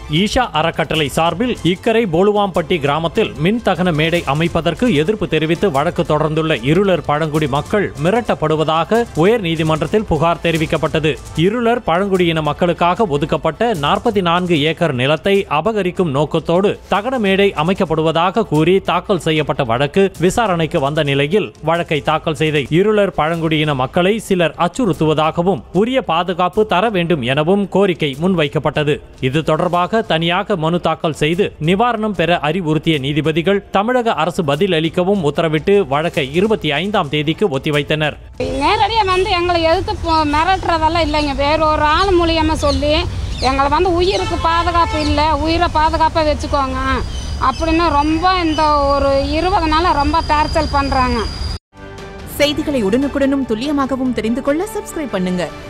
ஈஷா அறக்கட்டளை சார்பில் இக்கரை போலுவாம்பட்டி கிராமத்தில் மின் தகன மேடை அமைப்பதற்கு எதிர்ப்பு தெரிவித்து வழக்கு தொடர்ந்துள்ள இருளர் பழங்குடி மக்கள் மிரட்டப்படுவதாக உயர் நீதிமன்றத்தில் புகார் தெரிவிக்கப்பட்டது இருளர் பழங்குடியின மக்களுக்காக ஒதுக்கப்பட்ட நாற்பத்தி நான்கு ஏக்கர் நிலத்தை அபகரிக்கும் நோக்கத்தோடு தகன மேடை அமைக்கப்படுவதாக கூறி தாக்கல் செய்யப்பட்ட வழக்கு விசாரணைக்கு வந்த நிலையில் வழக்கை தாக்கல் செய்த இருளர் பழங்குடியின மக்களை சிலர் அச்சுறுத்துவதாகவும் உரிய பாதுகாப்பு தர வேண்டும் எனவும் கோரிக்கை முன்வைக்கப்பட்டது இது தொடர்பாக தனியாக மனு தாக்கல் செய்து நிவாரணம் பெற அறிவுறுத்திய நீதிபதிகள் தமிழக அரசு பதில் அளிக்கவும் உத்தரவிட்டு வழக்கை இருபத்தி ஐந்தாம் தேதிக்கு ஒத்திவைத்தனர் நேரடியாக வந்து எங்களை எதிர்த்து போ- மிரட்டுறதெல்லாம் இல்லைங்க வேற ஒரு ஆள் மூலியமா சொல்லி எங்களை வந்து உயிருக்கு பாதுகாப்பு இல்லை உயிரை பாதுகாப்பாக வச்சுக்கோங்க அப்படின்னு ரொம்ப இந்த ஒரு இருபது நாளாக ரொம்ப டார்ச்சல் பண்ணுறாங்க செய்திகளை உடனுக்குடனும் துல்லியமாகவும் தெரிந்து கொள்ள சப்ஸ்கிரைப் பண்ணுங்க